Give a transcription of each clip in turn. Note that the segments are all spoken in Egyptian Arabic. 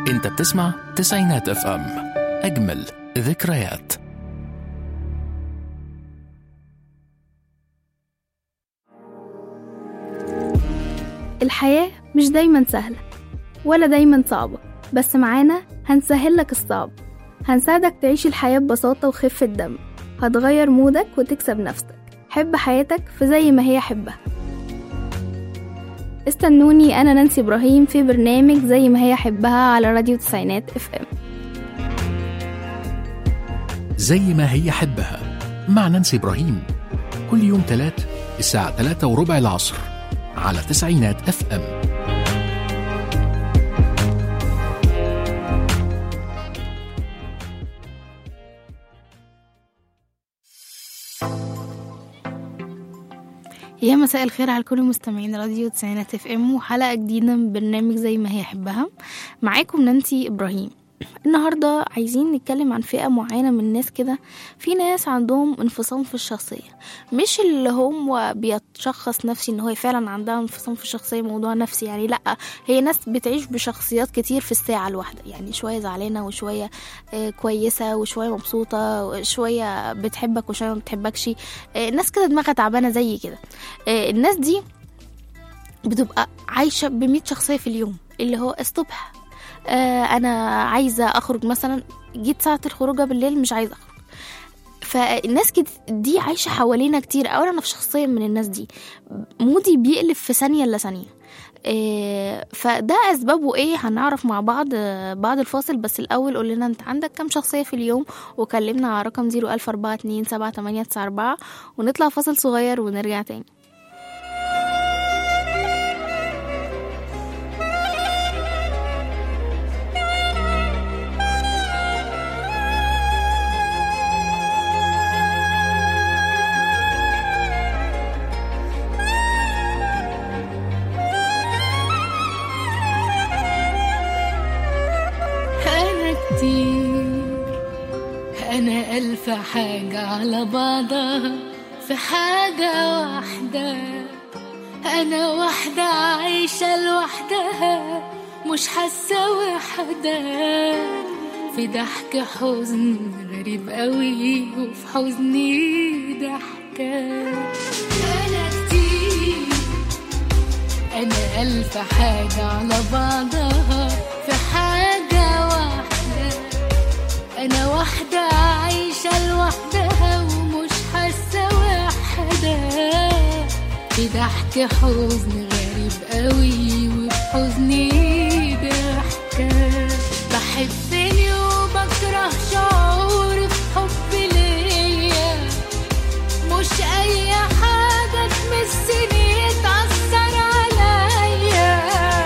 انت بتسمع تسعينات اف ام اجمل ذكريات الحياة مش دايما سهلة ولا دايما صعبة بس معانا هنسهل لك الصعب هنساعدك تعيش الحياة ببساطة وخفة دم هتغير مودك وتكسب نفسك حب حياتك في زي ما هي حبها استنوني أنا نانسي إبراهيم في برنامج زي ما هي حبها على راديو تسعينات اف ام زي ما هي حبها مع نانسي إبراهيم كل يوم تلات الساعة تلاتة وربع العصر على تسعينات اف ام يا مساء الخير على كل مستمعين راديو تسعينات اف ام وحلقة جديدة من برنامج زي ما هي حبها معاكم نانسي ابراهيم النهاردة عايزين نتكلم عن فئة معينة من الناس كده في ناس عندهم انفصام في الشخصية مش اللي هم بيتشخص نفسي ان هو فعلا عندها انفصام في الشخصية موضوع نفسي يعني لا هي ناس بتعيش بشخصيات كتير في الساعة الواحدة يعني شوية زعلانة وشوية آه، كويسة وشوية مبسوطة وشوية بتحبك وشوية ما بتحبكش آه، ناس كده دماغها تعبانة زي كده آه، الناس دي بتبقى عايشة بمية شخصية في اليوم اللي هو الصبح آه، انا عايزه اخرج مثلا جيت ساعه الخروجه بالليل مش عايزه اخرج فالناس كده دي عايشه حوالينا كتير او انا في شخصيه من الناس دي مودي بيقلب في ثانيه الا ثانيه آه، فده اسبابه ايه هنعرف مع بعض آه، بعد الفاصل بس الاول قول لنا انت عندك كام شخصيه في اليوم وكلمنا على رقم 004278894 ونطلع فاصل صغير ونرجع تاني أنا كتير أنا ألف حاجة على بعضها في حاجة واحدة أنا واحدة عايشة لوحدها مش حاسة وحدة في ضحك حزن غريب قوي وفي حزني ضحكة أنا كتير أنا ألف حاجة على بعضها في حاجة واحدة أنا واحدة عايشة لوحدها ومش حاسة وحدة في ضحك حزن غريب قوي وفي حزني ضحكة بحبني وبكره شعور في حب ليا مش اي حاجة تمسني تأثر عليا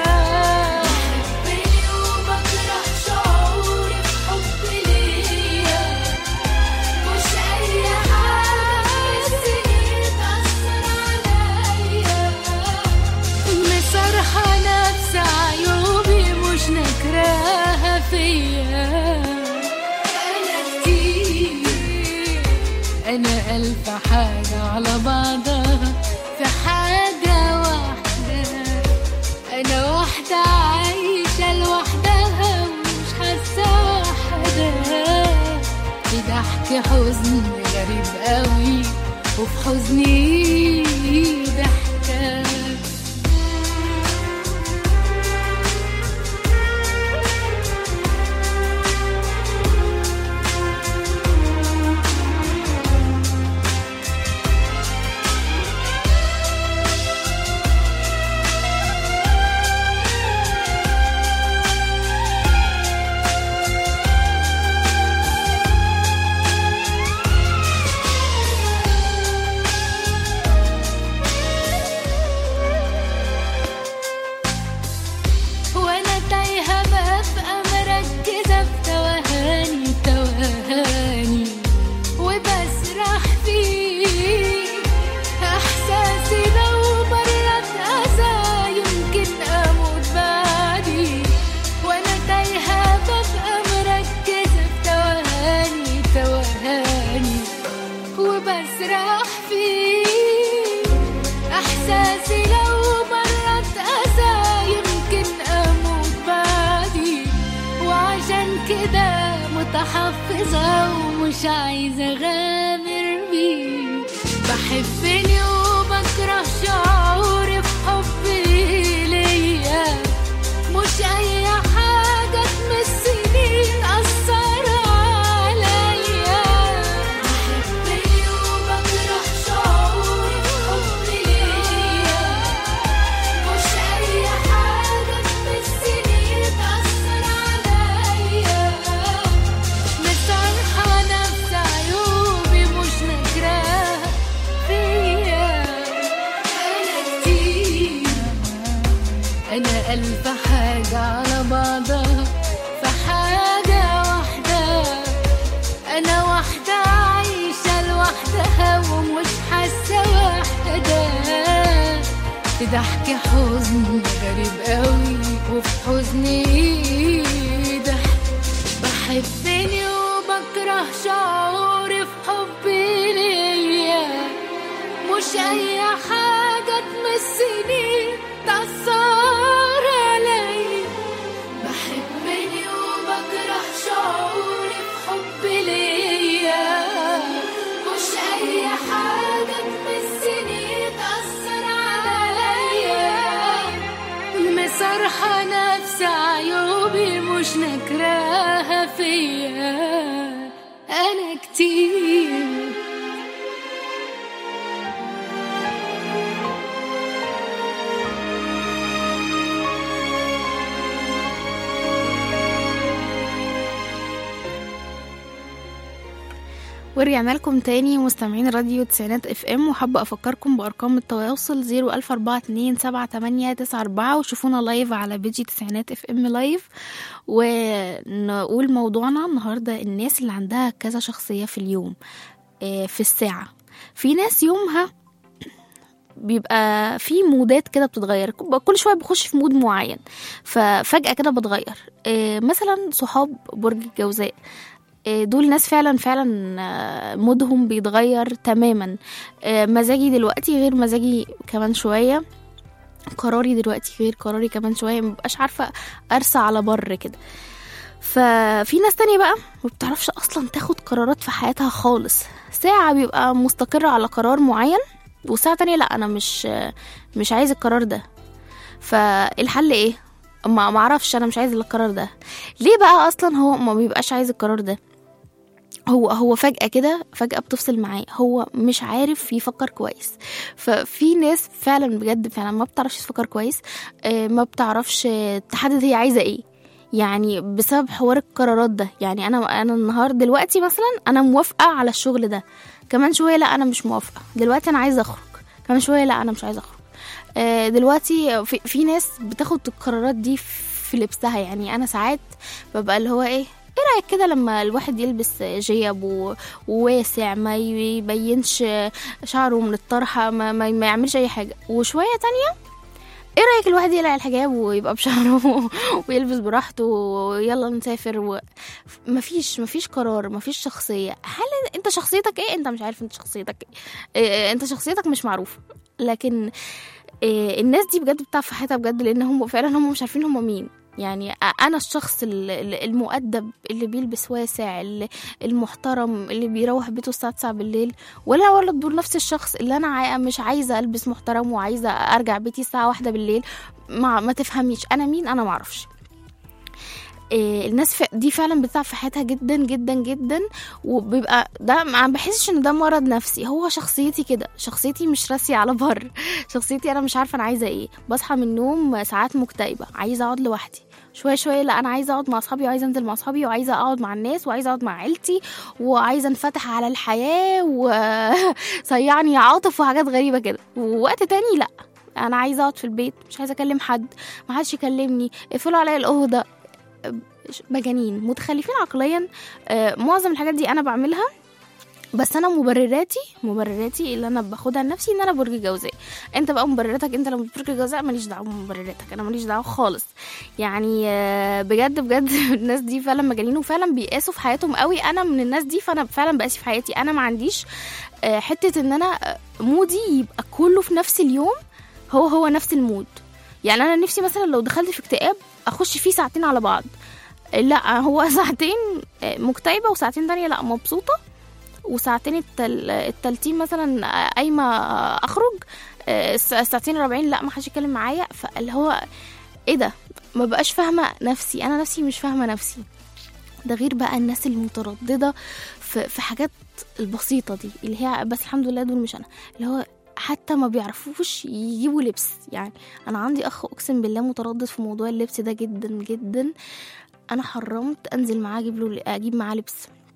بحبني وبكره شعوري بحب ليا مش اي حاجة تمسني تأثر عليا مسرحة نفس عيوبي مش نكراها فيا أنا كتير أنا ألف حاجة على بعضها في حاجة واحدة أنا واحدة عايشة لوحدها ومش حاسة وحدة في ضحك حزن غريب قوي وفي حزني ضحكة محفظة ومش عايزة أغامر بيه بحبني وبكره شعوري في حبي ليا مش أي حاجة تمسني تأثر عليا بحبني وبكره شعوري في حبي ليا مش أي حاجة تمسني تأثر عليا مسامحة نفس عيوبي مش نكراها فيا أنا كتير أنا ألف حاجة على بعضها في حاجة واحدة أنا واحدة عايشة لوحدها ومش حاسة وحدة في ضحك حزن غريب قوي وفي حزني ضحك بحبني وبكره شعوري في حبي ليا مش أي حاجة تمسني تأثر علي بحبني وبكره شعوري في حبي ليا مش أي حاجة تمسني تأثر عليا مسرحة نفس عيوبي مش نكراها فيا أنا كتير ورجعنا لكم تاني مستمعين راديو تسعينات اف ام وحابة افكركم بارقام التواصل زيرو الف اربعة اتنين سبعة تمانية تسعة اربعة وشوفونا لايف على بيجي تسعينات اف ام لايف ونقول موضوعنا النهاردة الناس اللي عندها كذا شخصية في اليوم آه، في الساعة في ناس يومها بيبقى في مودات كده بتتغير كل شويه بخش في مود معين ففجاه كده بتغير آه، مثلا صحاب برج الجوزاء آه، دول ناس فعلا فعلا آه، مودهم بيتغير تماما آه، مزاجي دلوقتي غير مزاجي كمان شويه قراري دلوقتي غير قراري كمان شويه مبقاش عارفه ارسى على بر كده ففي ناس تانية بقى ما بتعرفش اصلا تاخد قرارات في حياتها خالص ساعة بيبقى مستقر على قرار معين وساعة تانية لا انا مش مش عايز القرار ده فالحل ايه ما معرفش انا مش عايز القرار ده ليه بقى اصلا هو ما بيبقاش عايز القرار ده هو هو فجأة كده فجأة بتفصل معاه هو مش عارف يفكر كويس ففي ناس فعلا بجد فعلا ما بتعرفش تفكر كويس آه، ما بتعرفش آه، تحدد هي عايزة ايه يعني بسبب حوار القرارات ده يعني انا انا النهار دلوقتي مثلا انا موافقة على الشغل ده كمان شوية لا انا مش موافقة دلوقتي انا عايزة اخرج كمان شوية لا انا مش عايزة اخرج آه، دلوقتي في, في ناس بتاخد القرارات دي في لبسها يعني انا ساعات ببقى اللي هو ايه ايه رايك كده لما الواحد يلبس جيب و- وواسع ما يبينش شعره من الطرحه ما, ما, ما يعملش اي حاجه وشويه تانية ايه رايك الواحد يقلع الحجاب ويبقى بشعره ويلبس براحته ويلا نسافر و... مفيش مفيش قرار مفيش شخصيه هل انت شخصيتك ايه انت مش عارف انت شخصيتك ايه إيه، انت شخصيتك مش معروفه لكن إيه، الناس دي بجد بتعرف في حياتها بجد لان هم فعلا هم مش عارفين هم مين يعني انا الشخص ال- ال- المؤدب اللي بيلبس واسع اللي- المحترم اللي بيروح بيته الساعه 9 بالليل ولا ولا دول نفس الشخص اللي انا عاي- مش عايزه البس محترم وعايزه ارجع بيتي الساعه واحدة بالليل ما, ما تفهميش انا مين انا معرفش إيه، الناس ف- دي فعلا بتتعب في حياتها جدا جدا جدا وبيبقى ده ما بحسش ان ده مرض نفسي هو شخصيتي كده شخصيتي مش راسية على بر شخصيتي انا مش عارفه انا عايزه ايه بصحى من النوم ساعات مكتئبه عايزه اقعد لوحدي شويه شويه لا انا عايزه اقعد مع اصحابي وعايزه انزل مع اصحابي وعايزه اقعد مع الناس وعايزه اقعد مع عيلتي وعايزه انفتح على الحياه وصيعني عاطف وحاجات غريبه كده ووقت تاني لا انا عايزه اقعد في البيت مش عايزه اكلم حد ما حدش يكلمني اقفلوا عليا الاوضه مجانين متخلفين عقليا آه، معظم الحاجات دي انا بعملها بس انا مبرراتي مبرراتي اللي انا باخدها لنفسي ان انا برج جوزاء انت بقى مبرراتك انت لو مش برج جوزاء ماليش دعوه بمبرراتك انا ماليش دعوه خالص يعني آه، بجد بجد الناس دي فعلا مجانين وفعلا بيقاسوا في حياتهم قوي انا من الناس دي فانا فعلا بقاسي في حياتي انا ما عنديش آه، حته ان انا آه، مودي يبقى كله في نفس اليوم هو هو نفس المود يعني انا نفسي مثلا لو دخلت في اكتئاب اخش فيه ساعتين على بعض لا هو ساعتين مكتئبة وساعتين تانية لا مبسوطة وساعتين التل... التالتين مثلا قايمة أخرج الس- الساعتين الرابعين لا ما حدش يتكلم معايا فاللي هو ايه ده ما بقاش فاهمة نفسي أنا نفسي مش فاهمة نفسي ده غير بقى الناس المترددة في, في حاجات البسيطة دي اللي هي بس الحمد لله دول مش أنا اللي هو حتى ما بيعرفوش يجيبوا لبس يعني أنا عندي أخ أقسم بالله متردد في موضوع اللبس ده جدا جدا أنا حرمت أنزل معاه أجيب له أجيب معاه لبس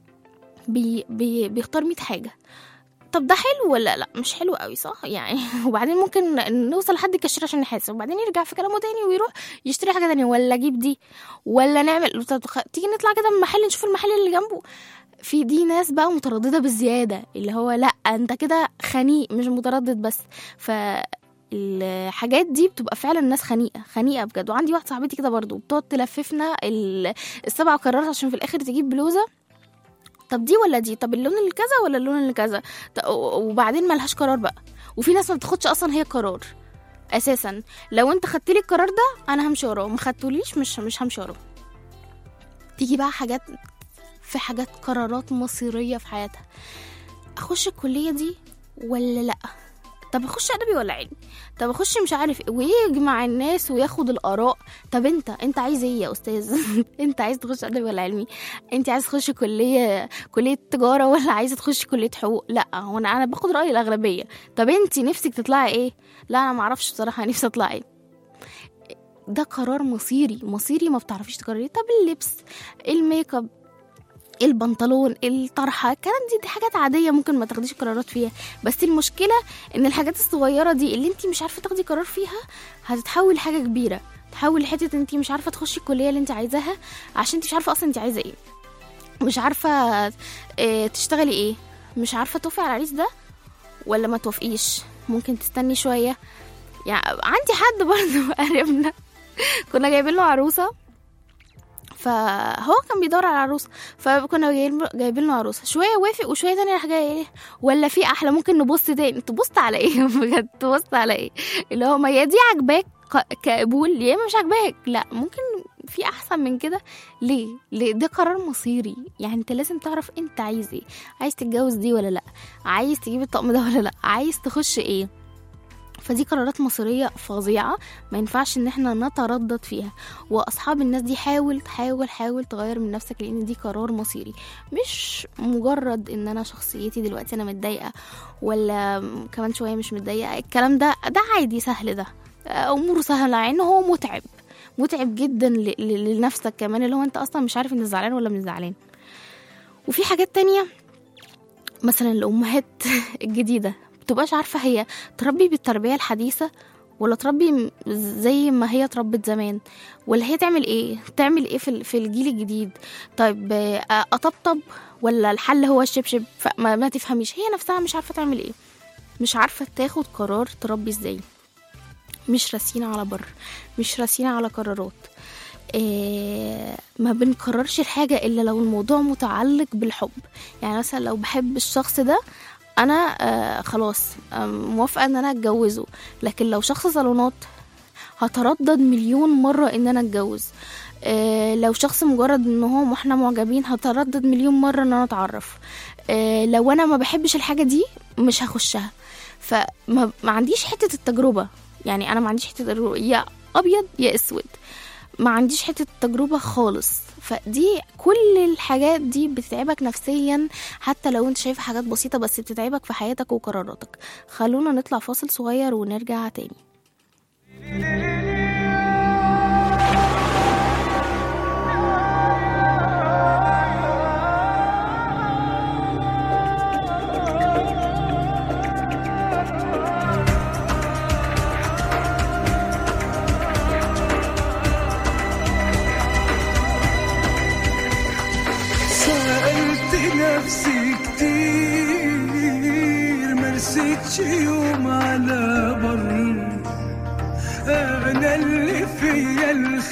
بي بي بيختار 100 حاجة طب ده حلو ولا لا مش حلو قوي صح يعني وبعدين ممكن نوصل لحد الكاشير عشان نحاسب وبعدين يرجع في كلامه تاني ويروح يشتري حاجه تانية ولا اجيب دي ولا نعمل طب خ- تيجي نطلع كده من المحل نشوف المحل اللي جنبه في دي ناس بقى متردده بالزياده اللي هو لا انت كده خنيق مش متردد بس ف الحاجات دي بتبقى فعلا ناس خنيقه خنيقه بجد وعندي واحده صاحبتي كده برضو بتقعد تلففنا ال- السبع قرارات عشان في الاخر تجيب بلوزه طب دي ولا دي طب اللون اللي كذا ولا اللون اللي كذا ط- وبعدين ملهاش قرار بقى وفي ناس ما بتاخدش اصلا هي قرار اساسا لو انت خدت لي القرار ده انا همشي وراه ما خدتوليش مش مش همشي وراه تيجي بقى حاجات في حاجات قرارات مصيريه في حياتها اخش الكليه دي ولا لا طب اخش ادبي ولا علمي طب اخش مش عارف ايه ويجمع الناس وياخد الاراء طب انت انت عايز ايه يا استاذ انت عايز تخش ادبي ولا علمي انت عايز تخش كليه كليه تجاره ولا عايزه تخشي كليه حقوق لا هو انا انا باخد راي الاغلبيه طب انت نفسك تطلعي ايه لا انا ما اعرفش بصراحه نفسي اطلع ايه ده قرار مصيري مصيري ما بتعرفيش تقرري طب اللبس الميك اب البنطلون الطرحه الكلام دي دي حاجات عاديه ممكن ما تاخديش قرارات فيها بس المشكله ان الحاجات الصغيره دي اللي انت مش عارفه تاخدي قرار فيها هتتحول لحاجه كبيره تحول لحته انت مش عارفه تخشي الكليه اللي انت عايزاها عشان انت مش عارفه اصلا انت عايزه ايه مش عارفه اه تشتغلي ايه مش عارفه توافقي على العريس ده ولا ما توافقيش ممكن تستني شويه يعني عندي حد برضه قريبنا كنا جايبين له عروسه فهو كان بيدور على عروسه فكنا جايبين- جايبين له عروسه شويه وافق وشويه تانية راح جاي ايه ولا في احلى ممكن نبص تاني تبص على ايه بجد تبص على ايه اللي هو ما يا دي عجباك ق- كقبول يا اما مش عجباك لا ممكن في احسن من كده ليه ليه ده قرار مصيري يعني انت لازم تعرف انت عايز ايه عايز تتجوز دي ولا لا عايز تجيب الطقم ده ولا لا عايز تخش ايه فدي قرارات مصيرية فظيعة ما ينفعش ان احنا نتردد فيها واصحاب الناس دي حاول حاول حاول تغير من نفسك لان دي قرار مصيري مش مجرد ان انا شخصيتي دلوقتي انا متضايقة ولا كمان شوية مش متضايقة الكلام ده ده عادي سهل ده اموره سهلة مع انه هو متعب متعب جدا ل- ل- لنفسك كمان اللي هو انت اصلا مش عارف انت زعلان ولا مش زعلان وفي حاجات تانية مثلا الامهات الجديده بتبقاش عارفه هي تربي بالتربيه الحديثه ولا تربي م- زي ما هي اتربت زمان ولا هي تعمل ايه تعمل ايه في ال- في الجيل الجديد طيب آه، اطبطب ولا الحل هو الشبشب فما ما تفهميش هي نفسها مش عارفه تعمل ايه مش عارفه تاخد قرار تربي ازاي مش راسينا على بر مش راسينا على قرارات إيه ما بنكررش الحاجة إلا لو الموضوع متعلق بالحب يعني مثلا لو بحب الشخص ده أنا آه خلاص آه موافقة إن أنا أتجوزه لكن لو شخص صالونات هتردد مليون مرة إن أنا أتجوز آه لو شخص مجرد إن هو إحنا معجبين هتردد مليون مرة إن أنا أتعرف آه لو أنا ما بحبش الحاجة دي مش هخشها فما ما عنديش حتة التجربة يعني أنا ما عنديش حتة التجربة يا أبيض يا أسود ما عنديش حتة التجربة خالص فدي كل الحاجات دي بتتعبك نفسيا حتى لو انت شايف حاجات بسيطة بس بتتعبك في حياتك وقراراتك خلونا نطلع فاصل صغير ونرجع تاني سألت نفسي كتير مرستش يوم على بر أنا اللي فيا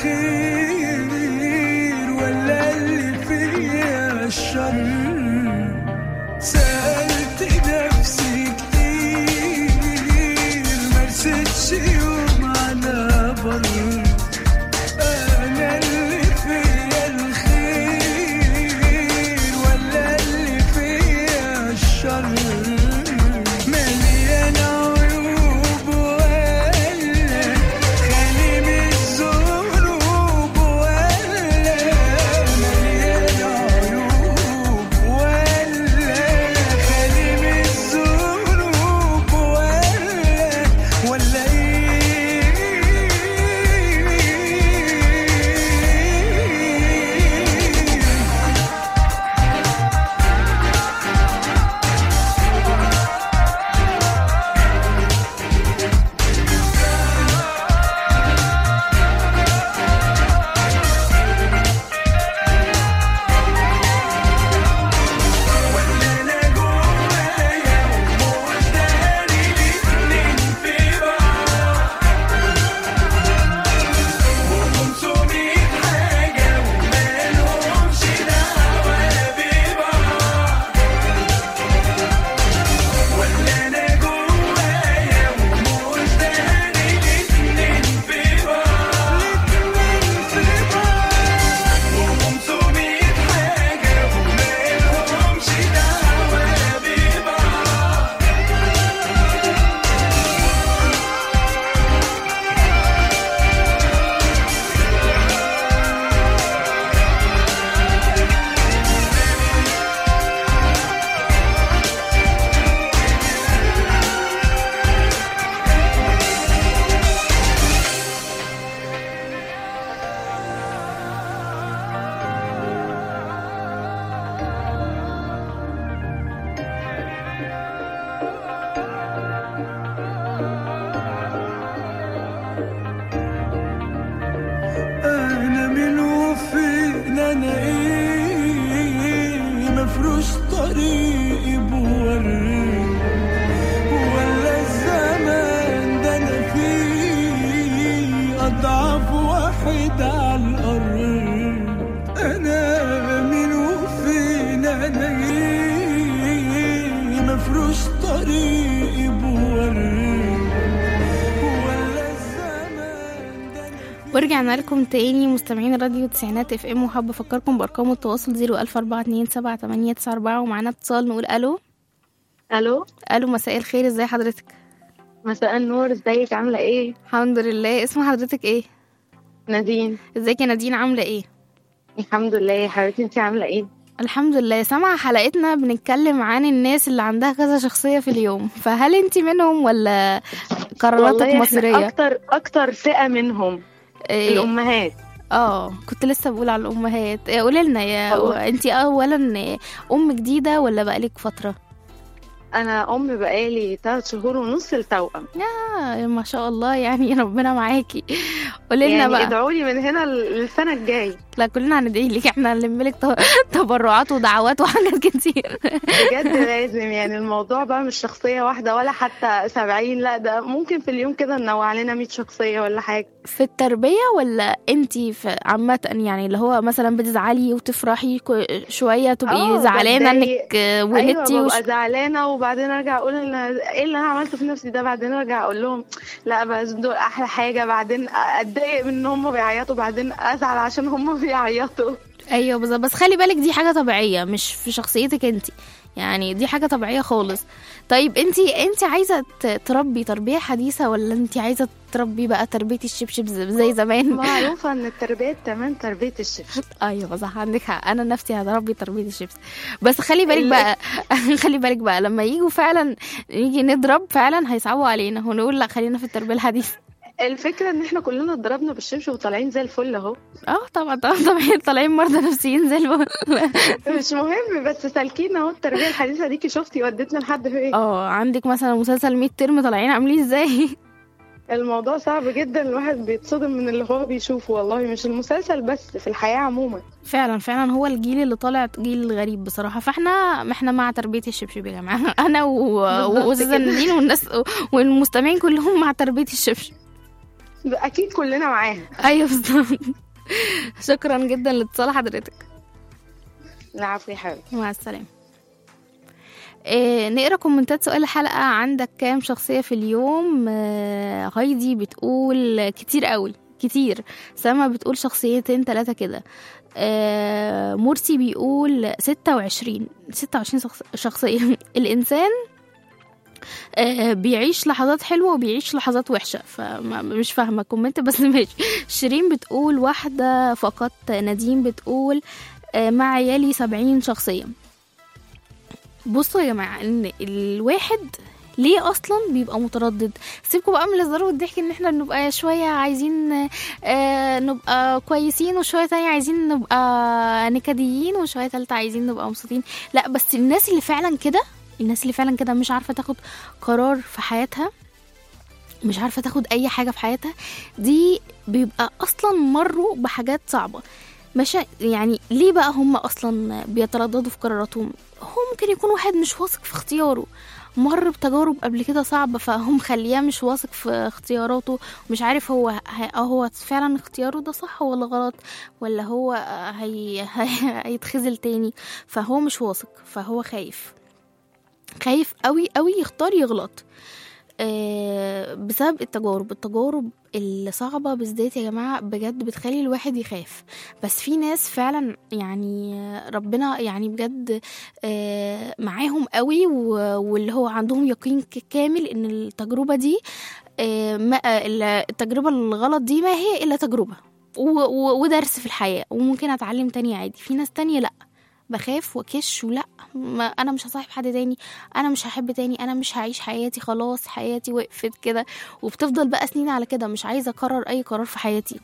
الخير ولا اللي فيا الشر سألت نفسي كتير مرستش يوم على بر أنا اللي فيا الخير انا ايه مفروش طريقي بوري ولا الزمان ده انا فيه اضعف واحد على الارض انا مين وفين انا ايه مفروش طريقي بوري ولا الزمان ده انا ورجعنا لكم تاني مستمعين راديو تسعينات اف ام وحابة افكركم بارقام التواصل 014278994 ومعانا اتصال نقول الو الو الو مساء الخير ازي حضرتك مساء النور ازيك عامله ايه الحمد لله اسم حضرتك ايه نادين ازيك يا نادين عامله ايه الحمد لله يا حبيبتي انت عامله ايه الحمد لله سامعة حلقتنا بنتكلم عن الناس اللي عندها كذا شخصية في اليوم فهل انت منهم ولا قراراتك والله احنا مصيرية اكتر اكتر فئه منهم إيه، الامهات اه كنت لسه بقول على الامهات إيه، قولي لنا يا والله. انت اولا إيه، ام جديدة ولا بقالك فترة انا ام بقالي ثلاث شهور ونص التوأم آه ما شاء الله يعني ربنا معاكي قولي لنا يعني بقى ادعوا لي من هنا للسنه الجاي لا كلنا هندعي لك احنا هنلم لك ت- تبرعات ودعوات وحاجات كتير بجد لازم يعني الموضوع بقى مش شخصيه واحده ولا حتى سبعين لا ده ممكن في اليوم كده ننوع لنا 100 شخصيه ولا حاجه في التربية ولا انتي في عامة يعني اللي هو مثلا بتزعلي وتفرحي كو- شوية تبقي آه، زعلانة بتضايق. انك آه، ولدتي ايوه وش... ببقى زعلانه وبعدين ارجع اقول ان ايه اللي انا عملته في نفسي ده بعدين ارجع اقول لهم لا بس دول احلى حاجه بعدين اتضايق من ان هم بيعيطوا بعدين ازعل عشان هم بيعيطوا ايوه بالظبط بس خلي بالك دي حاجة طبيعية مش في شخصيتك انتي يعني دي حاجة طبيعية خالص طيب انتي انتي عايزة ت- تربي تربية حديثة ولا انتي عايزة تربي بقى تربية الشبشب ز- زي زمان معروفه ان التربيه تمام تربيه الشبشب ايوه صح عندك حق انا نفسي هربي تربيه الشيبس بس خلي بالك ال- بقى خلي بالك بقى لما يجوا فعلا يجي نضرب فعلا هيصعبوا علينا ونقول لا خلينا في التربيه الحديثه الفكره ان احنا كلنا اتضربنا بالشبشب وطالعين زي الفل اهو اه طبعا طبعا طبعا طالعين مرضى نفسيين زي الفل مش مهم بس سالكين اهو التربيه الحديثه ديكي شفتي ودتنا لحد فين اه عندك مثلا مسلسل 100 ترم طالعين عاملين ازاي الموضوع صعب جدا الواحد بيتصدم من اللي هو بيشوفه والله مش المسلسل بس في الحياه عموما فعلا فعلا هو الجيل اللي طالع جيل غريب بصراحه فاحنا احنا مع تربيه الشبشب يا جماعه انا و- بالظبط واستاذه كده. نادين والناس والمستمعين كلهم مع تربيه الشبشب اكيد كلنا معاها ايوه بالظبط شكرا جدا لاتصال حضرتك العفو يا حبيبتي مع السلامة إيه نقرا كومنتات سؤال الحلقة عندك كام شخصية في اليوم آه هايدي بتقول كتير قوي كتير سما بتقول شخصيتين ثلاثة كده آه مرسي بيقول ستة وعشرين ستة وعشرين شخص- شخصية الإنسان آه بيعيش لحظات حلوة وبيعيش لحظات وحشة فمش فاهمة كومنت بس ماشي شيرين بتقول واحدة فقط نادين بتقول آه، مع عيالي سبعين شخصية بصوا يا جماعة ان الواحد ليه اصلا بيبقى متردد سيبكم بقى من الهزار والضحك ان احنا نبقى شويه عايزين آه نبقى كويسين وشويه تانية عايزين نبقى نكديين وشويه تالتة عايزين نبقى مبسوطين لا بس الناس اللي فعلا كده الناس اللي فعلا كده مش عارفه تاخد قرار في حياتها مش عارفه تاخد اي حاجه في حياتها دي بيبقى اصلا مروا بحاجات صعبه مش يعني ليه بقى هم اصلا بيترددوا في قراراتهم هو ممكن يكون واحد مش واثق في اختياره مر بتجارب قبل كده صعبة فهم خليه مش واثق في اختياراته مش عارف هو ه- هو فعلا اختياره ده صح ولا غلط ولا هو هي هي هيتخذل تاني فهو مش واثق فهو خايف خايف قوي قوي يختار يغلط آه، بسبب التجارب التجارب الصعبة بالذات يا جماعة بجد بتخلي الواحد يخاف بس في ناس فعلا يعني ربنا يعني بجد آه، معاهم قوي و- واللي هو عندهم يقين ك- كامل ان التجربة دي آه، ما ال- التجربة الغلط دي ما هي الا تجربة و- و- ودرس في الحياة وممكن اتعلم تاني عادي في ناس تانية لا بخاف واكش ولا ما انا مش هصاحب حد تاني انا مش هحب تاني انا مش هعيش حياتي خلاص حياتي وقفت كده وبتفضل بقى سنين على كده مش عايزه اقرر اي قرار في حياتي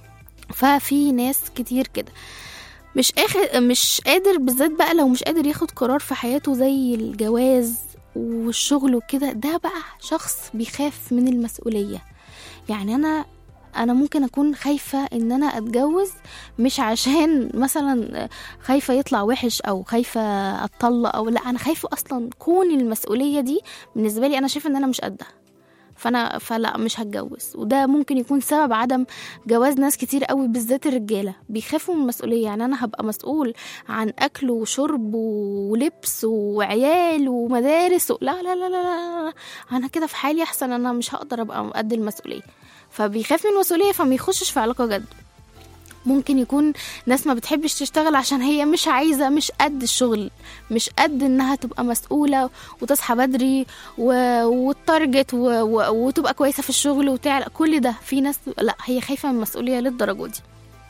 ففي ناس كتير كده مش اخر مش قادر بالذات بقى لو مش قادر ياخد قرار في حياته زي الجواز والشغل وكده ده بقى شخص بيخاف من المسؤوليه يعني انا انا ممكن اكون خايفه ان انا اتجوز مش عشان مثلا خايفه يطلع وحش او خايفه اتطلق او لا انا خايفه اصلا كون المسؤوليه دي بالنسبه لي انا شايفه ان انا مش قدها فانا فلا مش هتجوز وده ممكن يكون سبب عدم جواز ناس كتير قوي بالذات الرجاله بيخافوا من المسؤوليه يعني انا هبقى مسؤول عن اكل وشرب ولبس وعيال ومدارس و... لا, لا لا لا لا لا انا كده في حالي احسن انا مش هقدر ابقى قد المسؤوليه فبيخاف من المسؤوليه فما يخشش في علاقه جد ممكن يكون ناس ما بتحبش تشتغل عشان هي مش عايزة مش قد الشغل مش قد انها تبقى مسؤولة وتصحى بدري و... وتارجت و... و... وتبقى كويسة في الشغل وتعلق كل ده في ناس لا هي خايفة من المسؤولية للدرجة دي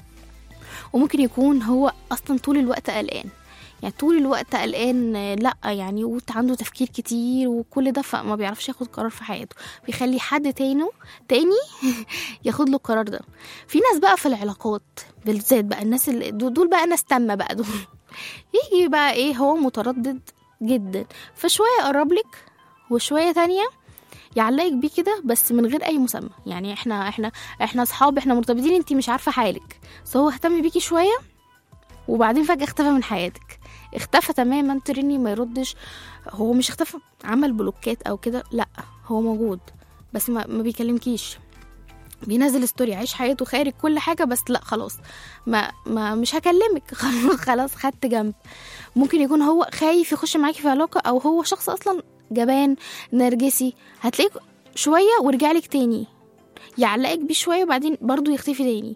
وممكن يكون هو اصلا طول الوقت قلقان يعني طول الوقت قلقان آه، لا يعني وعنده تفكير كتير وكل ده فما بيعرفش ياخد قرار في حياته بيخلي حد تاني تاني ياخد له القرار ده في ناس بقى في العلاقات بالذات بقى الناس اللي دول دول بقى ناس تامة بقى دول يجي بقى ايه هو متردد جدا فشوية يقرب لك وشوية تانية يعلقك بيه كده بس من غير اي مسمى يعني احنا احنا احنا اصحاب احنا مرتبطين انت مش عارفه حالك بس هو اهتم بيكي شويه وبعدين فجاه اختفى من حياتك اختفى تماما ترني ما يردش هو مش اختفى عمل بلوكات او كده لا هو موجود بس ما, ما بيكلمكيش بينزل ستوري عايش حياته خارج كل حاجه بس لا خلاص ما, ما مش هكلمك خلاص خدت جنب ممكن يكون هو خايف يخش معاكي في علاقه او هو شخص اصلا جبان نرجسي هتلاقيه شويه ورجع لك تاني يعلقك بيه شويه وبعدين برضو يختفي تاني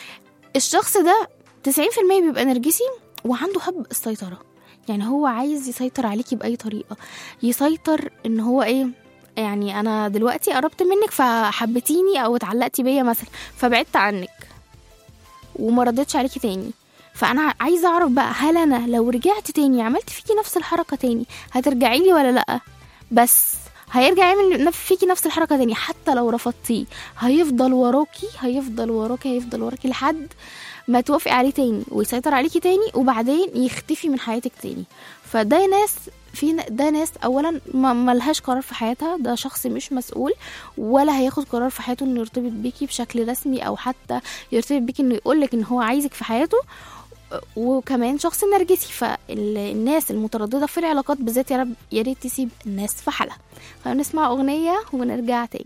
الشخص ده 90% بيبقى نرجسي وعنده حب السيطره يعني هو عايز يسيطر عليكي باي طريقه يسيطر ان هو ايه يعني انا دلوقتي قربت منك فحبتيني او اتعلقتي بيا مثلا فبعدت عنك وما ردتش عليكي تاني فانا عايزه اعرف بقى هل انا لو رجعت تاني عملت فيكي نفس الحركه تاني هترجعي لي ولا لا بس هيرجع يعمل نف- فيكي نفس الحركه تاني حتى لو رفضتيه هيفضل وراكي هيفضل وراكي هيفضل وراكي لحد ما توافقي عليه تاني ويسيطر عليكي تاني وبعدين يختفي من حياتك تاني فده ناس في ن- ده ناس اولا ما ملهاش قرار في حياتها ده شخص مش مسؤول ولا هياخد قرار في حياته انه يرتبط بيكي بشكل رسمي او حتى يرتبط بيكي انه يقولك ان هو عايزك في حياته وكمان شخص نرجسي فالناس المتردده في العلاقات بالذات يا رب يا ريت تسيب الناس في حالها فنسمع اغنيه ونرجع تاني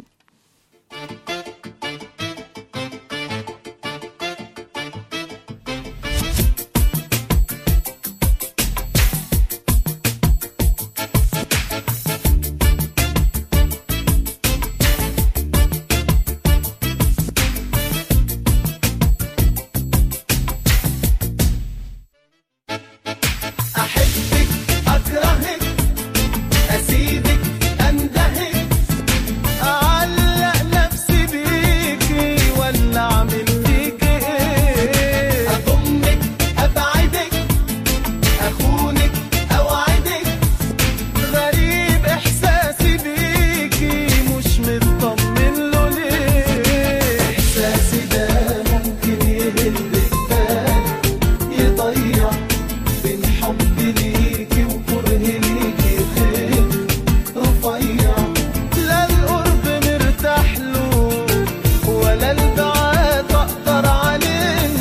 أحبك أكرهك أسيبك أندهك أعلق نفسي بيكي ولا أعمل فيكي إيه أضمك أبعدك أخونك أوعدك غريب إحساسي بيكي مش مطمن له ليه إحساسي ده ممكن يهد البال يضيع بين حب ليكي وكره ليكي خير رفيع لا القرب مرتاح له ولا البعاد اقدر عليه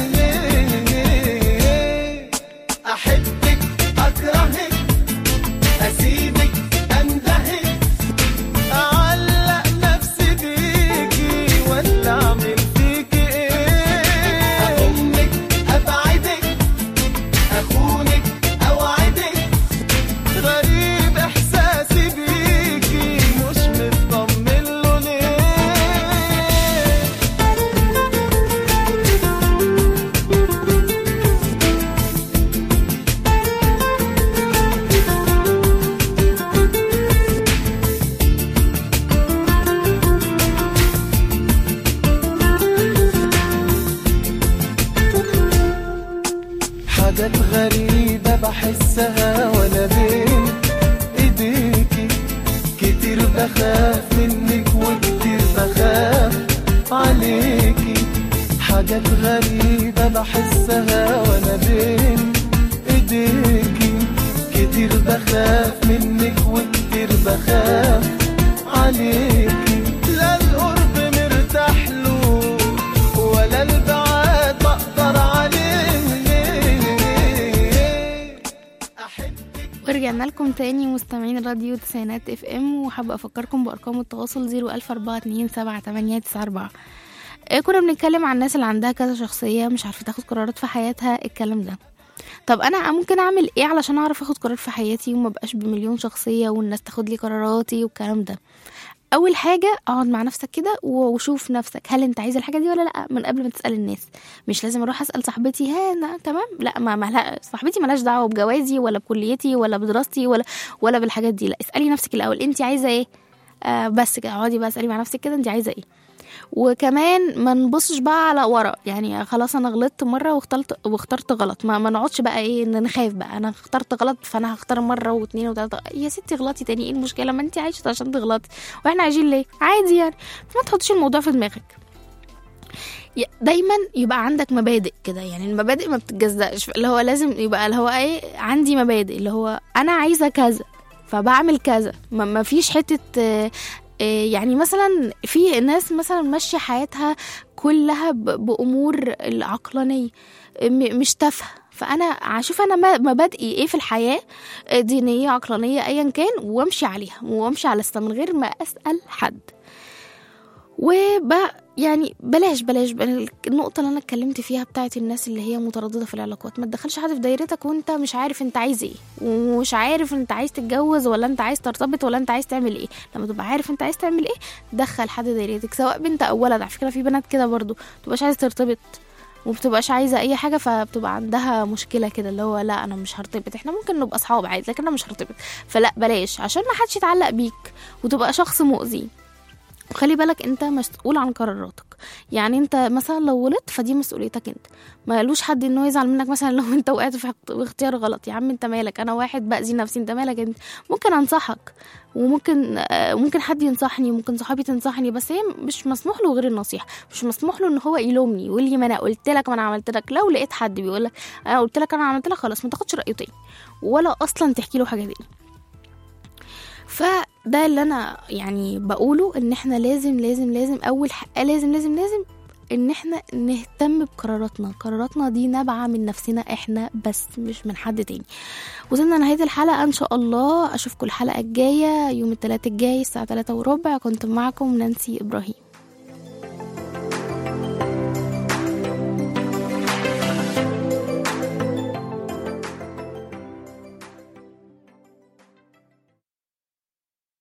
احبك اكرهك اسيبك اندهك اعلق نفسي بيكي ولا اعمل فيكي ايه اضمك ابعدك أخونك أوعدك غريب إحساسي بيكي مش مطمن له ليه حاجات غريبة بحسها ولا بين ايديكي كتير بخاف منك وكتير بخاف عليكي حاجات غريبة بحسها وانا بين ايديكي كتير بخاف منك وكتير بخاف عليكي لا القرب مرتاح له على البعاد بقدر عليه ورجعنا لكم تاني مستمعين راديو تسعينات اف ام وحابة افكركم بارقام التواصل زيرو الف اربعة اتنين سبعة تمانية تسعة اربعة آه، كنا بنتكلم عن الناس اللي عندها كذا شخصية مش عارفة تاخد قرارات في حياتها الكلام ده طب انا ممكن اعمل ايه علشان اعرف اخد قرار في حياتي وما بقاش بمليون شخصية والناس تاخد لي قراراتي والكلام ده اول حاجه اقعد مع نفسك كده وشوف نفسك هل انت عايز الحاجه دي ولا لا من قبل ما تسال الناس مش لازم اروح اسال صاحبتي ها أنا تمام لا ما, ما لا صاحبتي ملهاش دعوه بجوازي ولا بكليتي ولا بدراستي ولا ولا بالحاجات دي لا اسالي نفسك الاول انت عايزه ايه آه بس كده اقعدي بقى اسالي مع نفسك كده انت عايزه ايه وكمان ما نبصش بقى على ورا يعني خلاص انا غلطت مره واخترت واخترت غلط ما, ما نقعدش بقى ايه ان نخاف بقى انا اخترت غلط فانا هختار مره واثنين وثلاثه يا ستي غلطي تاني ايه المشكله ما انت عايشه عشان تغلطي واحنا عايشين ليه عادي يعني فما تحطيش الموضوع في دماغك ي- دايما يبقى عندك مبادئ كده يعني المبادئ ما بتتجزأش اللي هو لازم يبقى اللي هو ايه عندي مبادئ اللي هو انا عايزه كذا فبعمل كذا ما ما فيش حته آه، آه، يعني مثلا في ناس مثلا ماشيه حياتها كلها ب- بامور العقلانيه م- مش تافهه فانا اشوف انا ما- مبادئي ايه في الحياه آه، دينيه عقلانيه ايا كان وامشي عليها وامشي على السما من غير ما اسال حد وب يعني بلاش بلاش بل- النقطة اللي أنا اتكلمت فيها بتاعت الناس اللي هي مترددة في العلاقات ما تدخلش حد في دايرتك وأنت مش عارف أنت عايز إيه ومش عارف أنت عايز تتجوز ولا أنت عايز ترتبط ولا أنت عايز تعمل إيه لما تبقى عارف أنت عايز تعمل إيه دخل حد دايرتك سواء بنت أو ولد على فكرة في بنات كده برضو متبقاش عايزة ترتبط ومبتبقاش عايزة أي حاجة فبتبقى عندها مشكلة كده اللي هو لا أنا مش هرتبط احنا ممكن نبقى أصحاب عادي لكن أنا مش هرتبط فلا بلاش عشان ما حدش يتعلق بيك وتبقى شخص مؤذي وخلي بالك انت مسؤول عن قراراتك يعني انت مثلا لو غلطت فدي مسؤوليتك انت ما قالوش حد انه يزعل منك مثلا لو انت وقعت في اخت- في اختيار غلط يا عم انت مالك انا واحد باذي نفسي انت مالك انت ممكن انصحك وممكن آه، ممكن حد ينصحني ممكن صحابي تنصحني بس هي مش مسموح له غير النصيحه مش مسموح له ان هو يلومني يقول لي ما انا قلت لك ما انا عملت لك لو لقيت حد بيقول لك انا قلت لك انا عملت لك خلاص ما تاخدش رايه تاني ولا اصلا تحكي له حاجه تاني فده اللي انا يعني بقوله ان احنا لازم لازم لازم اول حق لازم لازم لازم ان احنا نهتم بقراراتنا قراراتنا دي نابعة من نفسنا احنا بس مش من حد تاني وصلنا نهاية الحلقة ان شاء الله اشوفكم الحلقة الجاية يوم الثلاثاء الجاي الساعة 3 وربع كنت معكم نانسي ابراهيم